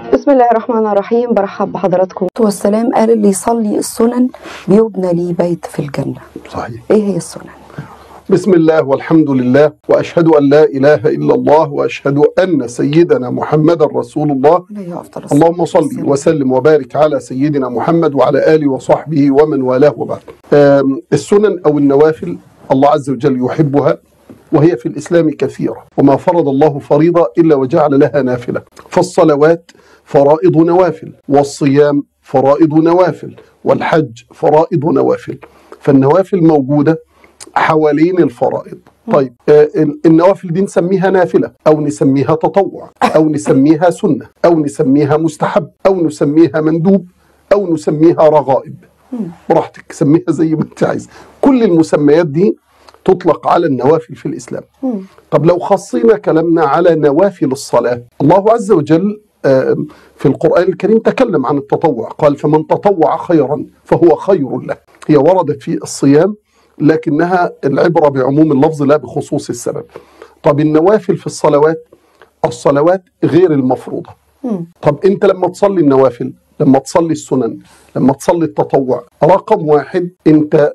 بسم الله الرحمن الرحيم برحب بحضراتكم والسلام قال اللي يصلي السنن بيبنى لي بيت في الجنة صحيح ايه هي السنن بسم الله والحمد لله واشهد ان لا اله الا الله واشهد ان سيدنا محمدا رسول الله عليه افضل الصلاة اللهم صل والسلام. وسلم وبارك على سيدنا محمد وعلى اله وصحبه ومن والاه وبعد. آم، السنن او النوافل الله عز وجل يحبها وهي في الاسلام كثيره وما فرض الله فريضه الا وجعل لها نافله فالصلوات فرائض نوافل والصيام فرائض نوافل والحج فرائض نوافل فالنوافل موجوده حوالين الفرائض طيب آه، ال- النوافل دي نسميها نافلة أو نسميها تطوع أو نسميها سنة أو نسميها مستحب أو نسميها مندوب أو نسميها رغائب براحتك سميها زي ما أنت عايز كل المسميات دي تطلق على النوافل في الإسلام طب لو خصينا كلامنا على نوافل الصلاة الله عز وجل آه، في القرآن الكريم تكلم عن التطوع قال فمن تطوع خيرا فهو خير له هي وردت في الصيام لكنها العبرة بعموم اللفظ لا بخصوص السبب طب النوافل في الصلوات الصلوات غير المفروضة طب انت لما تصلي النوافل لما تصلي السنن لما تصلي التطوع رقم واحد انت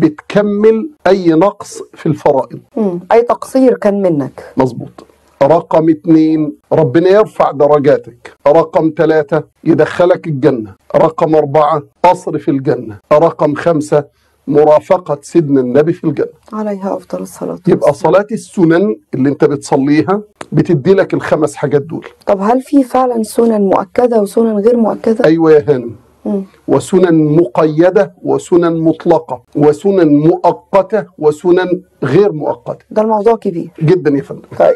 بتكمل اي نقص في الفرائض مم. اي تقصير كان منك مظبوط رقم اتنين ربنا يرفع درجاتك رقم ثلاثة يدخلك الجنة رقم أربعة قصر في الجنة رقم خمسة مرافقة سيدنا النبي في الجنة عليها افضل الصلاة يبقى والسلام. صلاة السنن اللي انت بتصليها بتدي لك الخمس حاجات دول طب هل في فعلا سنن مؤكدة وسنن غير مؤكدة؟ أيوة يا هانم مم. وسنن مقيدة وسنن مطلقة وسنن مؤقتة وسنن غير مؤقتة ده الموضوع كبير جدا يا فندم طيب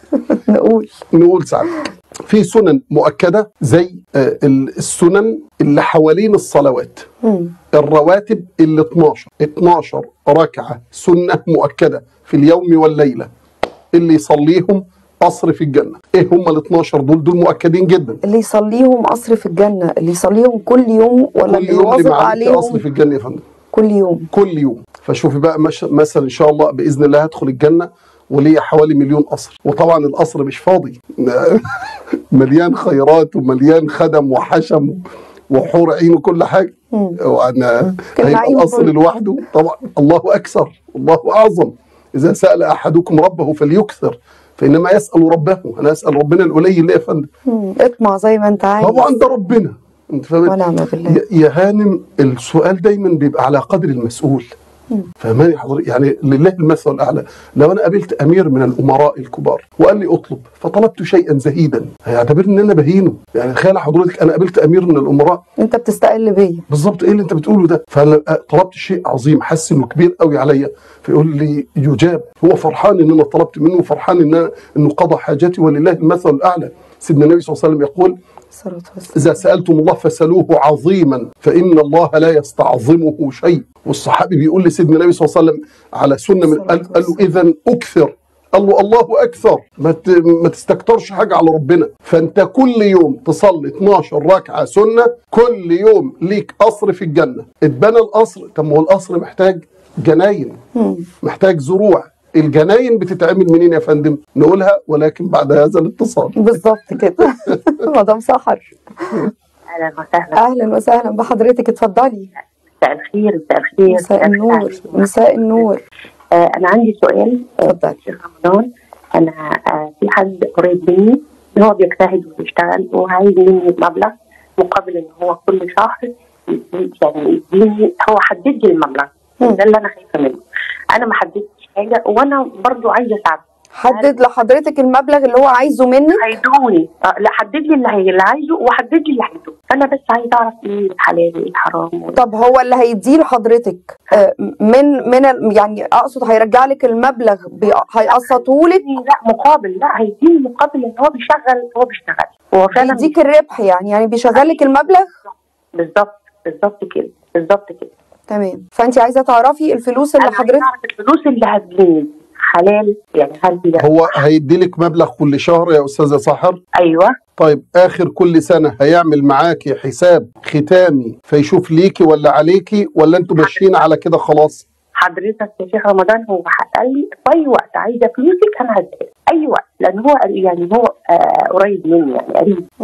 نقول نقول ساعتك في سنن مؤكدة زي آه، ال- السنن اللي حوالين الصلوات مم. الرواتب اللي 12 12 ركعة سنة مؤكدة في اليوم والليلة اللي يصليهم قصر في الجنة ايه هم ال 12 دول دول مؤكدين جدا اللي يصليهم قصر في الجنة اللي يصليهم كل يوم ولا كل اللي يوم يواظب اللي معاك عليهم قصر في الجنة يا فندم كل يوم كل يوم فشوفي بقى مش مثلا ان شاء الله باذن الله هدخل الجنه وليا حوالي مليون قصر وطبعا القصر مش فاضي مليان خيرات ومليان خدم وحشم وحور عين وكل حاجه وانا كل هيبقى عين القصر وكل- لوحده طبعا الله اكثر الله اعظم اذا سال احدكم ربه فليكثر فانما يسال ربه انا اسال ربنا القليل ليه يا فندم مم. اطمع زي ما انت عايز طبعا ده ربنا انت فاهم ونعم بالله يا- يا هانم السؤال دايما بيبقى على قدر المسؤول فهماني حضرتك يعني لله المثل الاعلى لو انا قابلت امير من الامراء الكبار وقال لي اطلب فطلبت شيئا زهيدا هيعتبرني ان انا بهينه يعني تخيل حضرتك انا قابلت امير من الامراء انت بتستقل بيا بالظبط ايه اللي انت بتقوله ده فطلبت شيء عظيم حس انه كبير قوي عليا فيقول لي يجاب هو فرحان ان انا طلبت منه وفرحان ان أنا انه قضى حاجتي ولله المثل الاعلى سيدنا النبي صلى الله عليه وسلم يقول الصلاة والسلام إذا سألتم الله فسألوه عظيما فإن الله لا يستعظمه شيء والصحابي بيقول لسيدنا النبي صلى الله عليه وسلم على سنة من قال, قال له إذا أكثر قال له الله أكثر ما, ت- ما تستكترش حاجة على ربنا فأنت كل يوم تصلي 12 ركعة سنة كل يوم ليك قصر في الجنة اتبنى القصر طب ما هو القصر محتاج جناين محتاج زروع الجناين بتتعمل منين يا فندم نقولها ولكن بعد هذا الاتصال بالظبط كده مدام سحر اهلا وسهلا اهلا وسهلا بحضرتك اتفضلي مساء الخير مساء الخير مساء النور مساء النور آه انا عندي سؤال آه، اتفضلي. شيخ رمضان انا آه في حد قريب مني هو بيجتهد وبيشتغل وعايز مني مبلغ مقابل ان هو كل شهر يدي- يعني يديني هو حدد لي المبلغ مم. ده اللي انا خايفه منه انا ما حددتش حاجه وانا برضو عايزه اساعده حدد لحضرتك المبلغ اللي هو عايزه منك هيدوني آه لا حدد لي اللي, هي اللي عايزه وحدد لي اللي هيدوه فانا بس عايزه اعرف ايه الحلال وايه الحرام طب هو اللي هيديه لحضرتك آه، من من ال- يعني اقصد هيرجع لك المبلغ بي- هيقسطه لك لا مقابل لا هيديني مقابل ان هو بيشغل هو بيشتغل هو فعلا يديك الربح يعني يعني بيشغل لك المبلغ بالظبط بالظبط كده بالظبط كده تمام فانت عايزه تعرفي الفلوس اللي انا عايزة حضرتك اعرف الفلوس اللي هتجيني حلال يعني هل دي هو هيدي لك مبلغ كل شهر يا استاذه سحر ايوه طيب اخر كل سنه هيعمل معاكي حساب ختامي فيشوف ليكي ولا عليكي ولا انتوا ماشيين على كده خلاص حضرتك يا شيخ رمضان هو قال لي في اي وقت عايزه فلوسك انا هديها اي وقت لان هو يعني هو آه قريب مني يعني قريب مم.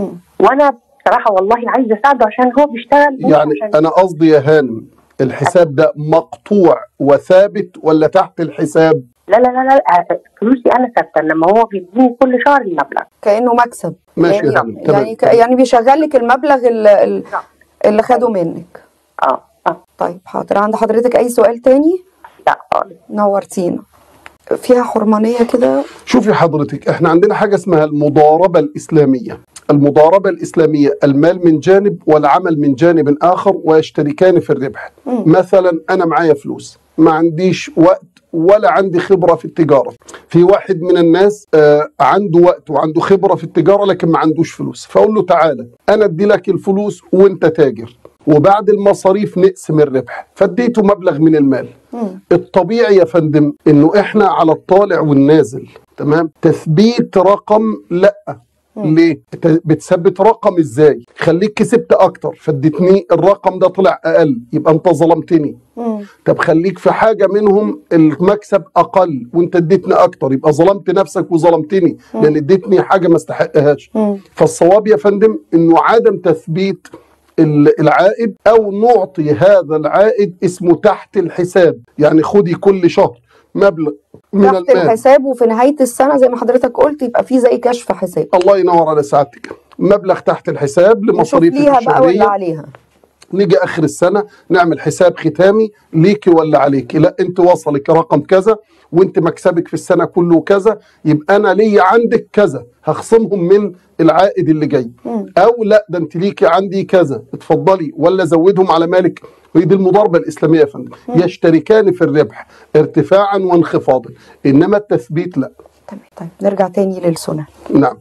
وانا بصراحه والله عايزه اساعده عشان هو بيشتغل مش يعني عشان انا قصدي يا هانم الحساب ده مقطوع وثابت ولا تحت الحساب لا لا لا لا آه، فلوسي انا ثابته انما هو بيديني كل شهر المبلغ كانه مكسب ماشي يعني يا هانم تمام يعني, ك- يعني بيشغل لك المبلغ اللي, اللي- اللي خده منك اه اه طيب حاضر عند حضرتك اي سؤال تاني لا خالص نورتينا فيها حرمانيه كده شوفي حضرتك احنا عندنا حاجة اسمها المضاربة الإسلامية المضاربة الإسلامية المال من جانب والعمل من جانب آخر ويشتركان في الربح مثلا أنا معايا فلوس ما عنديش وقت ولا عندي خبرة في التجارة في واحد من الناس آه عنده وقت وعنده خبرة في التجارة لكن ما عندوش فلوس فأقول له تعالى أنا أدي لك الفلوس وأنت تاجر وبعد المصاريف نقسم الربح فاديته مبلغ من المال الطبيعي يا فندم انه احنا على الطالع والنازل تمام تثبيت رقم لا ليه أنت بتثبت رقم ازاي خليك كسبت اكتر فاديتني الرقم ده طلع اقل يبقى انت ظلمتني طب خليك في حاجه منهم المكسب اقل وانت اديتني اكتر يبقى ظلمت نفسك وظلمتني لان اديتني حاجه ما استحقهاش فالصواب يا فندم انه عدم تثبيت ال- العائد او نعطي هذا العائد اسمه تحت الحساب يعني خدي كل شهر مبلغ من تحت المال الحساب وفي نهايه السنه زي ما حضرتك قلت يبقى في زي كشف حساب الله ينور على سعادتك مبلغ تحت الحساب نشوف لمصاريفك ليها بقى ولا الشهريه عليها نيجي اخر السنه نعمل حساب ختامي ليكي ولا عليكي لا انت وصلك رقم كذا وانت مكسبك في السنه كله كذا يبقى انا ليا عندك كذا هخصمهم من العائد اللي جاي او لا ده انت ليكي عندي كذا اتفضلي ولا زودهم على مالك وهي دي المضاربه الاسلاميه يا فندم يشتركان في الربح ارتفاعا وانخفاضا انما التثبيت لا تمام طيب نرجع تاني للسنن نعم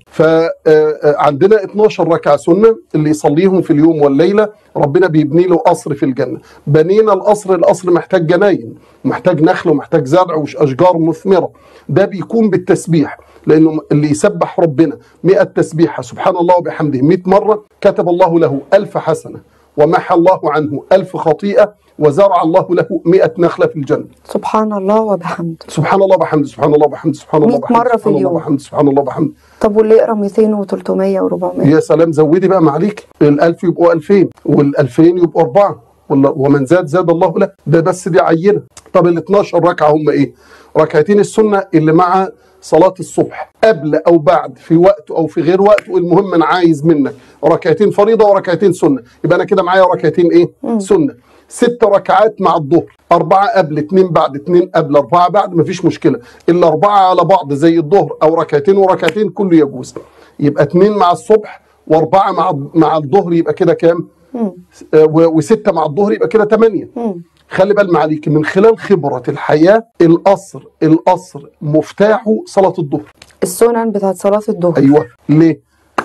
فعندنا 12 ركعة سنة اللي يصليهم في اليوم والليلة ربنا بيبني له قصر في الجنة بنينا القصر القصر محتاج جناين محتاج نخل ومحتاج زرع وأشجار مثمرة ده بيكون بالتسبيح لأنه اللي يسبح ربنا 100 تسبيحة سبحان الله وبحمده 100 مرة كتب الله له ألف حسنة ومحى الله عنه ألف خطيئة وزرع الله له 100 نخلة في الجنة سبحان الله وبحمده سبحان الله وبحمده سبحان الله وبحمده سبحان الله 100 وبحمده مرة في سبحان الله اليوم. وبحمده سبحان الله وبحمده طب واللي يقرا 200 و300 و400 يا سلام زودي بقى معليك ال1000 يبقوا 2000 وال2000 يبقوا أربعة ولا ومن زاد زاد الله له ده بس دي عينة طب ال 12 ركعة هم إيه؟ ركعتين السنة اللي مع صلاة الصبح قبل أو بعد في وقت أو في غير وقت والمهم أنا عايز منك ركعتين فريضة وركعتين سنة يبقى أنا كده معايا ركعتين إيه؟ سنة ست ركعات مع الظهر أربعة قبل اتنين بعد اتنين قبل أربعة بعد مفيش مشكلة إلا أربعة على بعض زي الظهر أو ركعتين وركعتين كله يجوز يبقى اتنين مع الصبح وأربعة مع مع الظهر يبقى كده كام؟ آه، و- وستة مع الظهر يبقى كده ثمانية خلي بال معليك من خلال خبرة الحياة القصر القصر مفتاحه صلاة الظهر السنن بتاعت صلاه الظهر أيوه ليه؟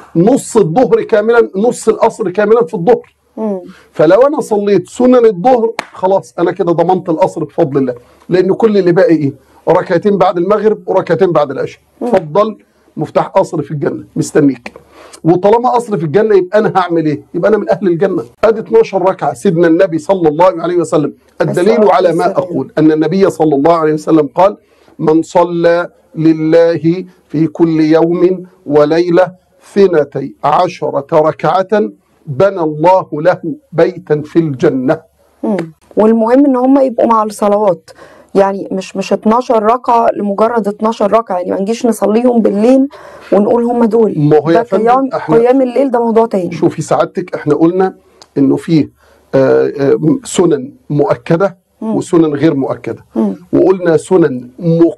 نص الظهر كاملا نص القصر كاملا في الظهر مم. فلو انا صليت سنن الظهر خلاص انا كده ضمنت القصر بفضل الله لان كل اللي باقي ايه ركعتين بعد المغرب وركعتين بعد العشاء اتفضل مفتاح قصر في الجنه مستنيك وطالما قصر في الجنه يبقى انا هعمل ايه يبقى انا من اهل الجنه ادي 12 ركعه سيدنا النبي صلى الله عليه وسلم الدليل على ما اقول ان النبي صلى الله عليه وسلم قال من صلى لله في كل يوم وليله ثنتي عشرة ركعة بنى الله له بيتا في الجنة مم. والمهم ان هم يبقوا مع الصلوات يعني مش مش 12 ركعه لمجرد 12 ركعه يعني ما نجيش نصليهم بالليل ونقول هم دول ما هو يا ده فندم قيام إحنا- قيام الليل ده موضوع تاني شوفي سعادتك احنا قلنا انه فيه آه، آه، سنن مؤكدة وسنن غير مؤكدة وقلنا سنن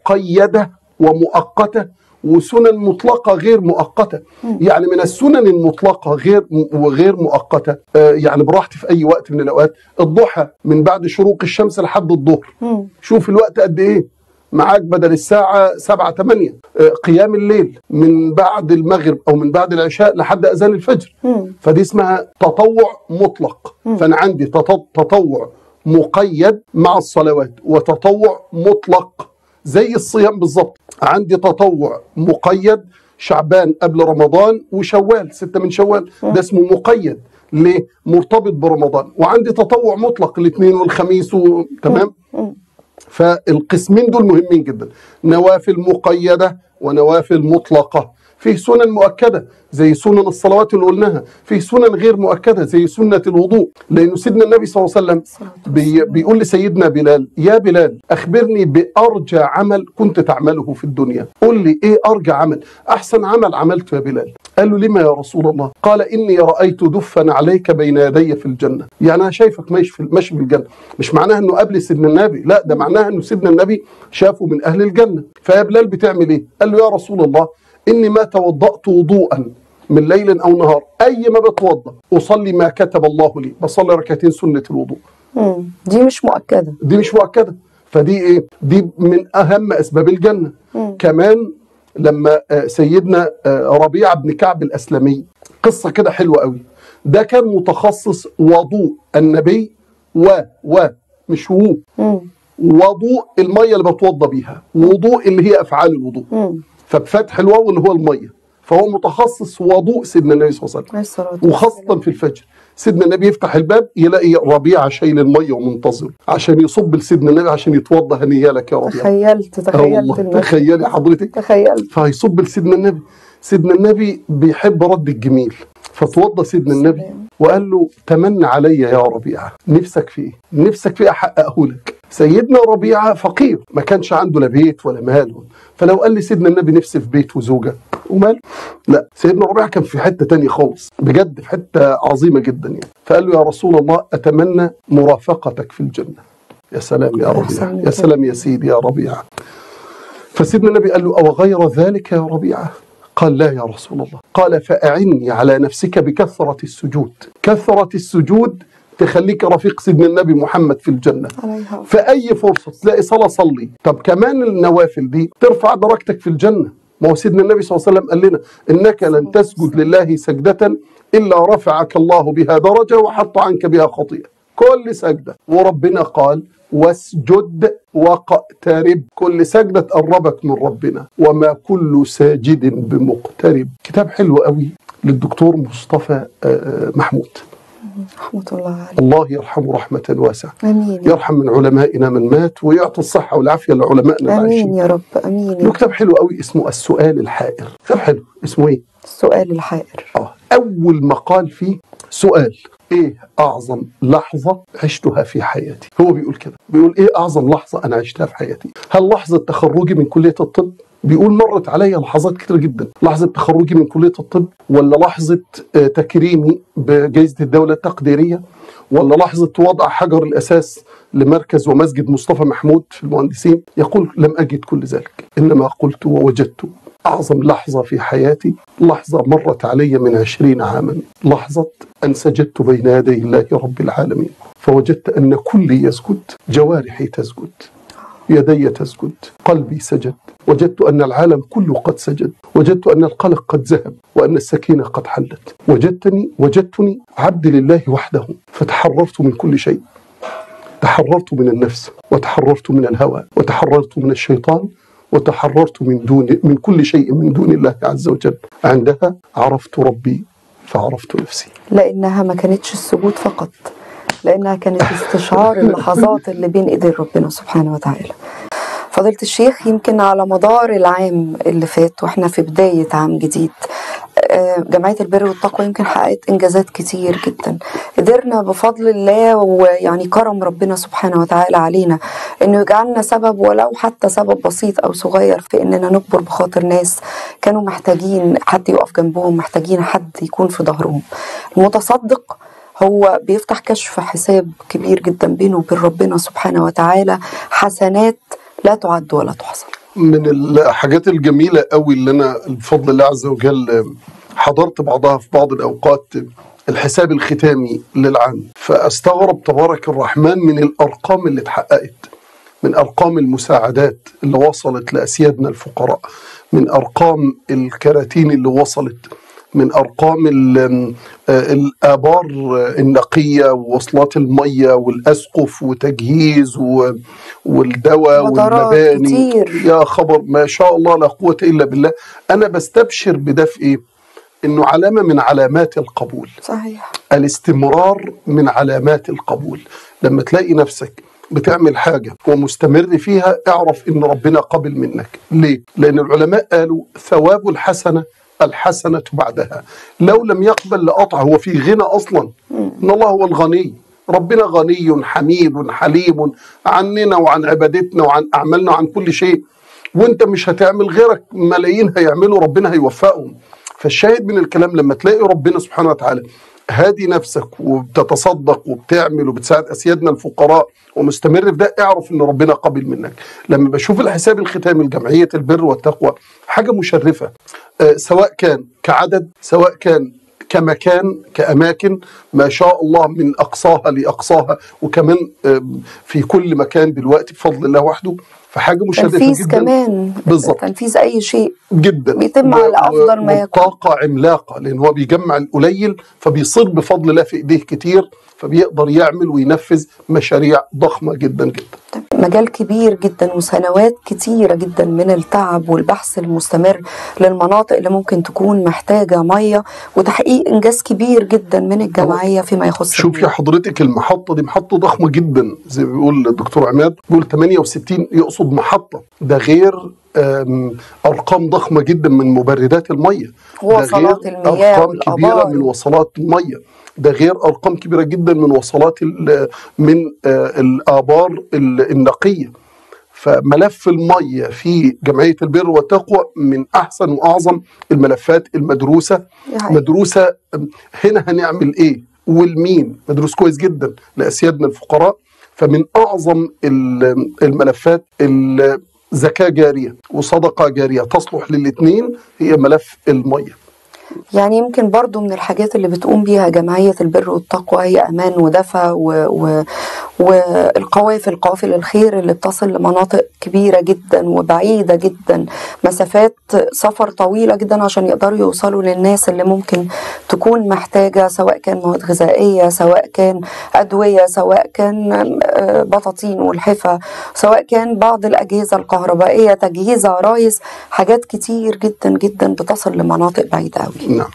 مقيدة ومؤقتة وسنن مطلقة غير مؤقتة يعني من السنن المطلقة غير وغير مؤقتة آه، يعني براحتي في أي وقت من الأوقات الضحى من بعد شروق الشمس لحد الظهر شوف الوقت قد إيه معاك بدل الساعة سبعة تمانية آه، قيام الليل من بعد المغرب أو من بعد العشاء لحد أذان الفجر فدي اسمها تطوع مطلق فأنا عندي تط- تطوع مقيد مع الصلوات وتطوع مطلق زي الصيام بالظبط عندي تطوع مقيد شعبان قبل رمضان وشوال ستة من شوال ده اسمه مقيد ليه مرتبط برمضان وعندي تطوع مطلق الاثنين والخميس و... تمام فالقسمين دول مهمين جدا نوافل مقيدة ونوافل مطلقة فيه سنن مؤكده زي سنن الصلوات اللي قلناها فيه سنن غير مؤكده زي سنه الوضوء لانه سيدنا النبي صلى الله عليه وسلم بي بيقول لسيدنا بلال يا بلال اخبرني بارجى عمل كنت تعمله في الدنيا قل لي ايه ارجى عمل احسن عمل عملته يا بلال قال له لما يا رسول الله قال اني رايت دفا عليك بين يدي في الجنه يعني انا شايفك ماشي في ماشي في الجنه مش معناها انه قبل سيدنا النبي لا ده معناها انه سيدنا النبي شافه من اهل الجنه فيا بلال بتعمل ايه قال له يا رسول الله اني ما توضات وضوءا من ليل او نهار اي ما بتوضا اصلي ما كتب الله لي بصلي ركعتين سنه الوضوء مم. دي مش مؤكده دي مش مؤكده فدي ايه دي من اهم اسباب الجنه مم. كمان لما آه، سيدنا آه، ربيعه بن كعب الاسلمي قصه كده حلوه قوي ده كان متخصص وضوء النبي و و مش وو مم. وضوء الميه اللي بتوضى بيها وضوء اللي هي افعال الوضوء مم. فبفتح الواو اللي هو الميه فهو متخصص وضوء سيدنا النبي صلى الله عليه وسلم عليه الصلاة والسلام. وخاصة في الفجر سيدنا النبي يفتح الباب يلاقي ربيعة شايل المية ومنتظر عشان يصب لسيدنا النبي عشان يتوضى هنيا لك يا ربيعة تخيلت آه تخيلت والله المشهد. تخيلي حضرتك تخيلت فهيصب لسيدنا النبي سيدنا النبي بيحب رد الجميل فتوضى سيدنا النبي سلام. وقال له تمنى علي يا ربيعة نفسك في ايه نفسك في ايه احققه لك سيدنا ربيعة فقير ما كانش عنده لا بيت ولا مال فلو قال لي سيدنا النبي نفسي في بيت وزوجة ومال لا سيدنا ربيعة كان في حتة تانية خالص بجد في حتة عظيمة جدا يعني فقال له يا رسول الله أتمنى مرافقتك في الجنة يا سلام يا ربيعة أحسن يا سلام يا سيدي يا ربيعة فسيدنا النبي قال له أو غير ذلك يا ربيعة قال لا يا رسول الله قال فأعني على نفسك بكثرة السجود كثرة السجود تخليك رفيق سيدنا النبي محمد في الجنة عليها في أي فرصة تلاقي صلاة صلي طب كمان النوافل دي ترفع درجتك في الجنة ما هو سيدنا النبي صلى الله عليه وسلم قال لنا إنك لن تسجد لله سجدة إلا رفعك الله بها درجة وحط عنك بها خطيئة كل سجدة وربنا قال واسجد واقترب كل سجدة تقربك من ربنا وما كل ساجد بمقترب كتاب حلو قوي للدكتور مصطفى آه، محمود رحمة الله عليه الله يرحمه رحمة واسعة امين يرحم من علمائنا من مات ويعطي الصحة والعافية لعلمائنا امين العايشين يا رب امين يا له رب. كتاب حلو قوي اسمه السؤال الحائر كتاب حلو اسمه ايه؟ السؤال الحائر اه اول مقال فيه سؤال ايه اعظم لحظة عشتها في حياتي هو بيقول كده بيقول ايه اعظم لحظة انا عشتها في حياتي هل لحظة تخرجي من كلية الطب بيقول مرت عليا لحظات كتير جدا لحظة تخرجي من كلية الطب ولا لحظة آه، تكريمي بجائزة الدولة التقديرية ولا لحظة وضع حجر الأساس لمركز ومسجد مصطفى محمود في المهندسين يقول لم أجد كل ذلك إنما قلت ووجدت أعظم لحظة في حياتي لحظة مرت علي من عشرين عاما لحظة أن سجدت بين يدي الله رب العالمين فوجدت أن كلي يسجد جوارحي تسجد يدي تسجد قلبي سجد وجدت أن العالم كله قد سجد وجدت أن القلق قد ذهب وأن السكينة قد حلت وجدتني وجدتني عبد لله وحده فتحررت من كل شيء تحررت من النفس وتحررت من الهوى وتحررت من الشيطان وتحررت من دون من كل شيء من دون الله عز وجل عندها عرفت ربي فعرفت نفسي لانها ما كانتش السجود فقط لانها كانت استشعار اللحظات اللي بين ايدين ربنا سبحانه وتعالى فضيلة الشيخ يمكن على مدار العام اللي فات واحنا في بداية عام جديد آه، جمعية البر والتقوى يمكن حققت إنجازات كتير جدا قدرنا بفضل الله ويعني كرم ربنا سبحانه وتعالى علينا إنه يجعلنا سبب ولو حتى سبب بسيط أو صغير في إننا نكبر بخاطر ناس كانوا محتاجين حد يقف جنبهم محتاجين حد يكون في ظهرهم المتصدق هو بيفتح كشف حساب كبير جدا بينه وبين ربنا سبحانه وتعالى حسنات لا تعد ولا تحصى من الحاجات الجميلة قوي اللي أنا بفضل الله عز وجل حضرت بعضها في بعض الأوقات الحساب الختامي للعام فأستغرب تبارك الرحمن من الأرقام اللي اتحققت من أرقام المساعدات اللي وصلت لأسيادنا الفقراء من أرقام الكراتين اللي وصلت من أرقام ال- آه، الآبار النقية ووصلات المية والأسقف وتجهيز و- والدواء مطارات والمباني كتير. يا خبر ما شاء الله لا قوة إلا بالله أنا بستبشر بده في إيه إنه علامة من علامات القبول صحيح الاستمرار من علامات القبول لما تلاقي نفسك بتعمل حاجة ومستمر فيها اعرف ان ربنا قبل منك ليه؟ لان العلماء قالوا ثواب الحسنة الحسنة بعدها لو لم يقبل لقطع هو في غنى أصلا إن الله هو الغني ربنا غني حميد حليم عننا وعن عبادتنا وعن أعمالنا وعن كل شيء وانت مش هتعمل غيرك ملايين هيعملوا ربنا هيوفقهم فالشاهد من الكلام لما تلاقي ربنا سبحانه وتعالى هادي نفسك وبتتصدق وبتعمل وبتساعد اسيادنا الفقراء ومستمر في ده اعرف ان ربنا قبل منك لما بشوف الحساب الختامي لجمعيه البر والتقوى حاجه مشرفه آه، سواء كان كعدد سواء كان كمكان كأماكن ما شاء الله من أقصاها لأقصاها وكمان آه، في كل مكان دلوقتي بفضل الله وحده فحاجة مشرفة تنفيذ جدا كمان بالظبط. تنفيذ اي شيء جدا بيتم على أفضل ما يكون. طاقة عملاقة لأن هو بيجمع القليل فبيصير بفضل الله في إيديه كتير فبيقدر يعمل وينفذ مشاريع ضخمة جدا جدا مجال كبير جدا وسنوات كتيرة جدا من التعب والبحث المستمر للمناطق اللي ممكن تكون محتاجة مية وتحقيق إنجاز كبير جدا من الجمعية فيما يخص شوفي المياه. حضرتك المحطة دي محطة ضخمة جدا زي ما بيقول الدكتور عماد بيقول 68 يقصد محطة ده غير آم، أرقام ضخمة جدا من مبردات المية ده وصلات غير المياه أرقام كبيرة والآبار. من وصلات المية ده غير أرقام كبيرة جدا من وصلات ال- من آه، الآبار ال- النقية فملف المية في جمعية البر والتقوى من أحسن وأعظم الملفات المدروسة دي حقيقة. مدروسة هنا هنعمل إيه والمين مدروس كويس جدا لأسيادنا الفقراء فمن أعظم ال- الملفات ال- زكاة جارية وصدقة جارية تصلح للاثنين هي ملف المية يعني يمكن برضو من الحاجات اللي بتقوم بيها جمعية البر والتقوى هي أمان ودفى و... و... والقوافل قوافل الخير اللي بتصل لمناطق كبيرة جدا وبعيدة جدا مسافات سفر طويلة جدا عشان يقدروا يوصلوا للناس اللي ممكن تكون محتاجة سواء كان مواد غذائية سواء كان أدوية سواء كان آه، بطاطين والحفا سواء كان بعض الأجهزة الكهربائية تجهيز عرايس حاجات كتير جدا جدا بتصل لمناطق بعيدة قوي نعم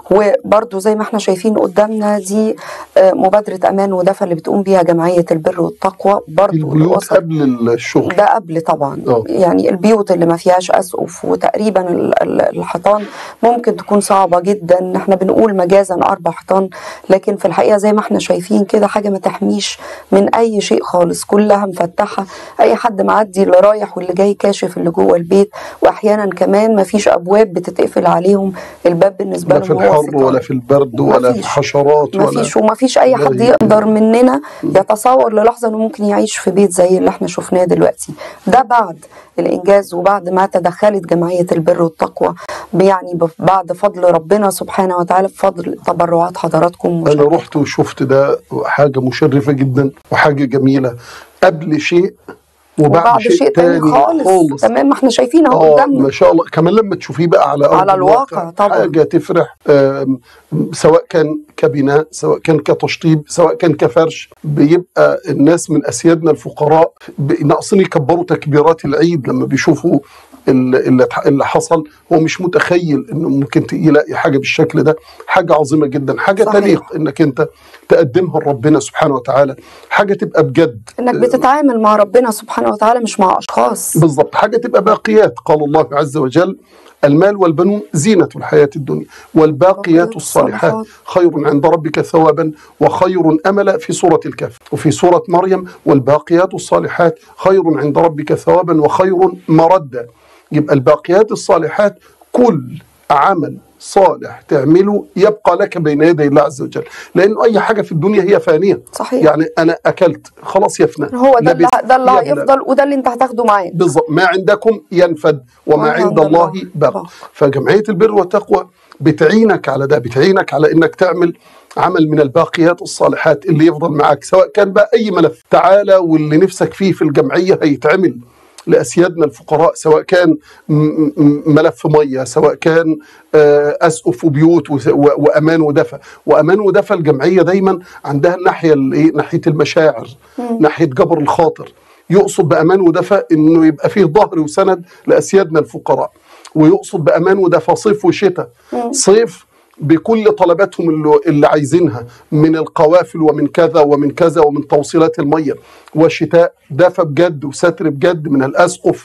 وبرضو زي ما احنا شايفين قدامنا دي آه، مبادرة أمان ودفى اللي بتقوم بيها جمعية البر والتقوى برضو اللي البيوت وصل قبل الشغل ده قبل طبعا اه. يعني البيوت اللي ما فيهاش اسقف وتقريبا ال- ال- الحيطان ممكن تكون صعبه جدا احنا بنقول مجازا اربع حيطان لكن في الحقيقه زي ما احنا شايفين كده حاجه ما تحميش من اي شيء خالص كلها مفتحه اي حد معدي اللي رايح واللي جاي كاشف اللي جوه البيت واحيانا كمان ما فيش ابواب بتتقفل عليهم الباب بالنسبه لا في لهم هو الحر ستار. ولا في البرد ولا في مفيش. حشرات ما ولا فيش وما فيش اي ولا حد ي- يقدر مننا يتصور للحظه انه ممكن يعيش في بيت زي اللي احنا شفناه دلوقتي ده بعد الانجاز وبعد ما تدخلت جمعيه البر والتقوى يعني ب- بعد فضل ربنا سبحانه وتعالى بفضل تبرعات حضراتكم انا وشكرا. رحت وشفت ده حاجه مشرفه جدا وحاجه جميله قبل شيء وبعد, وبعد شيء تاني خالص تمام ما احنا شايفين اهو اه قدامنا ما شاء الله كمان لما تشوفيه بقى على أرض على الواقع طبعا. حاجه تفرح آم، سواء كان كبناء سواء كان كتشطيب سواء كان كفرش بيبقى الناس من اسيادنا الفقراء ب- ناقصين يكبروا تكبيرات العيد لما بيشوفوا ال- اللي اتح- اللي حصل هو مش متخيل انه ممكن ت- يلاقي حاجه بالشكل ده حاجه عظيمه جدا حاجه صحيح. تليق انك انت تقدمها لربنا سبحانه وتعالى حاجه تبقى بجد انك بتتعامل مع ربنا سبحانه وتعالى مش مع اشخاص بالضبط حاجة تبقى باقيات قال الله عز وجل المال والبنون زينة الحياة الدنيا والباقيات الصالحات خير عند ربك ثوابا وخير أملا في سورة الكهف وفي سورة مريم والباقيات الصالحات خير عند ربك ثوابا وخير مردا يبقى الباقيات الصالحات كل عمل صالح تعمله يبقى لك بين يدي الله عز وجل لأنه أي حاجة في الدنيا هي فانية صحيح. يعني أنا أكلت خلاص يفنى هو ده اللي لبست ده اللي يبلى. هيفضل وده اللي انت هتاخده معاك بالضبط ما عندكم ينفد وما عند الله باق فجمعية البر والتقوى بتعينك على ده بتعينك على انك تعمل عمل من الباقيات الصالحات اللي يفضل معك سواء كان بقى اي ملف تعالى واللي نفسك فيه في الجمعية هيتعمل لأسيادنا الفقراء سواء كان م- م- ملف مية سواء كان آه، أسقف وبيوت وس- و- وأمان ودفى وأمان ودفى الجمعية دايما عندها الناحية الإيه؟ ناحية المشاعر ناحية جبر الخاطر يقصد بأمان ودفى إنه يبقى فيه ظهر وسند لأسيادنا الفقراء ويقصد بأمان ودفى صيف وشتاء صيف بكل طلباتهم اللي, اللي عايزينها من القوافل ومن كذا ومن كذا ومن توصيلات المية وشتاء دفى بجد وستر بجد من الأسقف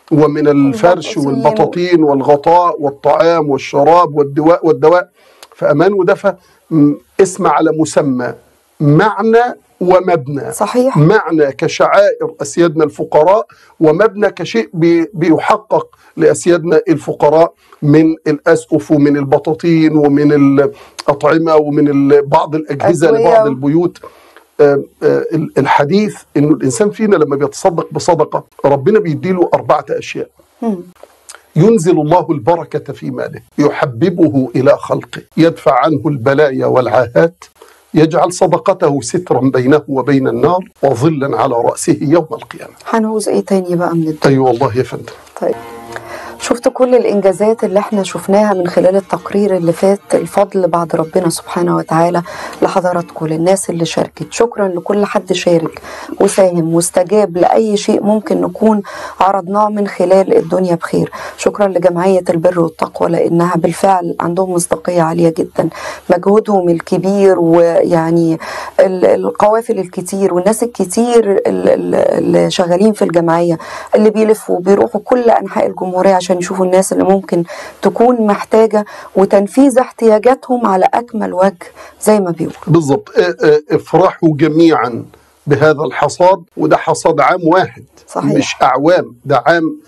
ومن الفرش والبطاطين. والبطاطين والغطاء والطعام والشراب والدواء والدواء فأمان ودفى م- اسم على مسمى معنى ومبنى صحيح معنى كشعائر أسيادنا الفقراء ومبنى كشيء بي- بيحقق لأسيادنا الفقراء من الأسقف ومن البطاطين ومن الأطعمة ومن ال- بعض الأجهزة أدوية. لبعض البيوت آه، آه، الحديث انه الانسان فينا لما بيتصدق بصدقه ربنا بيديله اربعه اشياء مم. ينزل الله البركة في ماله يحببه إلى خلقه يدفع عنه البلايا والعاهات يجعل صدقته سترا بينه وبين النار وظلا على رأسه يوم القيامة هنعوز ايه تاني بقى من الدنيا أي أيوة والله يا فندم طيب شفت كل الإنجازات اللي احنا شفناها من خلال التقرير اللي فات الفضل بعد ربنا سبحانه وتعالى لحضراتكم للناس اللي شاركت شكرا لكل حد شارك وساهم واستجاب لأي شيء ممكن نكون عرضناه من خلال الدنيا بخير شكرا لجمعية البر والتقوى لأنها بالفعل عندهم مصداقية عالية جدا مجهودهم الكبير ويعني ال- القوافل الكتير والناس الكتير ال- ال- اللي شغالين في الجمعية اللي بيلفوا بيروحوا كل أنحاء الجمهورية عشان يشوفوا الناس اللي ممكن تكون محتاجة وتنفيذ احتياجاتهم على أكمل وجه زي ما بيقولوا بالضبط آه، آه، افرحوا جميعا بهذا الحصاد وده حصاد عام واحد صحيح. مش أعوام ده عام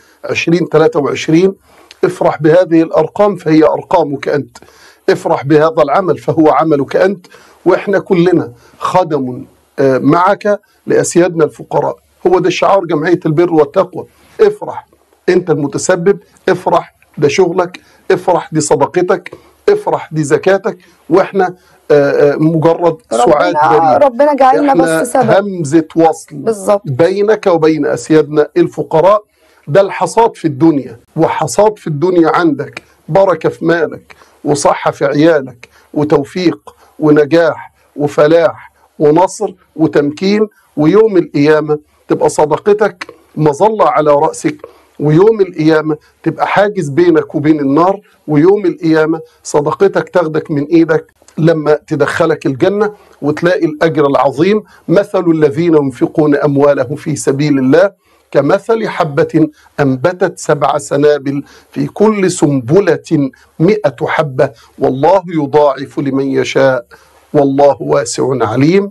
2023 افرح بهذه الأرقام فهي أرقامك أنت افرح بهذا العمل فهو عملك أنت وإحنا كلنا خدم آه، معك لأسيادنا الفقراء هو ده شعار جمعية البر والتقوى افرح أنت المتسبب افرح ده شغلك افرح دي صدقتك افرح دي زكاتك واحنا آه، آه، مجرد سعاد ربنا بريء ربنا جعلنا احنا بس سبب همزة وصل بالظبط. بينك وبين أسيادنا الفقراء ده الحصاد في الدنيا وحصاد في الدنيا عندك بركة في مالك وصحة في عيالك وتوفيق ونجاح وفلاح ونصر وتمكين ويوم القيامة تبقى صدقتك مظلة على رأسك ويوم القيامة تبقى حاجز بينك وبين النار ويوم القيامة صدقتك تاخدك من إيدك لما تدخلك الجنة وتلاقي الأجر العظيم مثل الذين ينفقون أموالهم في سبيل الله كمثل حبة أنبتت سبع سنابل في كل سنبلة مئة حبة والله يضاعف لمن يشاء والله واسع عليم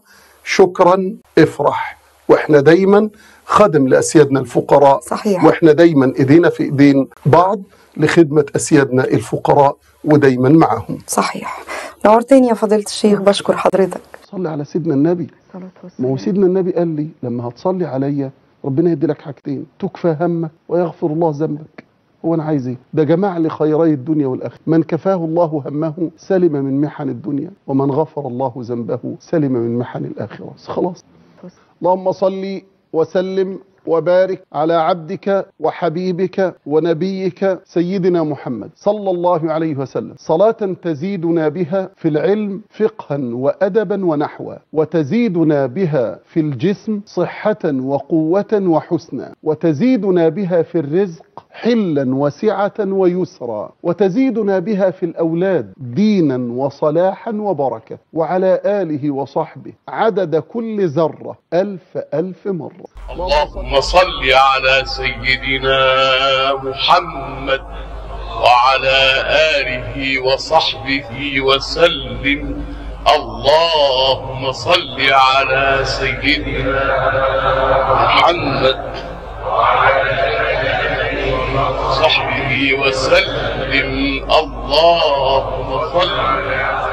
شكرا افرح واحنا دايما خدم لأسيادنا الفقراء صحيح. واحنا دايما ايدينا في ايدين بعض لخدمة أسيادنا الفقراء ودايما معهم صحيح نورتني يا فضيلة الشيخ بشكر حضرتك صلي على سيدنا النبي ما هو سيدنا النبي قال لي لما هتصلي عليا ربنا يدي لك حاجتين تكفى همك ويغفر الله ذنبك هو انا عايز ايه ده جمع لي خيري الدنيا والاخره من كفاه الله همه سلم من محن الدنيا ومن غفر الله ذنبه سلم من محن الاخره بس خلاص اللهم صل وسلم وبارك على عبدك وحبيبك ونبيك سيدنا محمد صلى الله عليه وسلم صلاة تزيدنا بها في العلم فقها وأدبا ونحوا وتزيدنا بها في الجسم صحة وقوة وحسنا وتزيدنا بها في الرزق حلا وسعة ويسرا وتزيدنا بها في الأولاد دينا وصلاحا وبركة وعلى آله وصحبه عدد كل ذرة ألف ألف مرة اللهم صل على سيدنا محمد وعلى آله وصحبه وسلم اللهم صل على سيدنا محمد وصحبه وسلم اللهم صل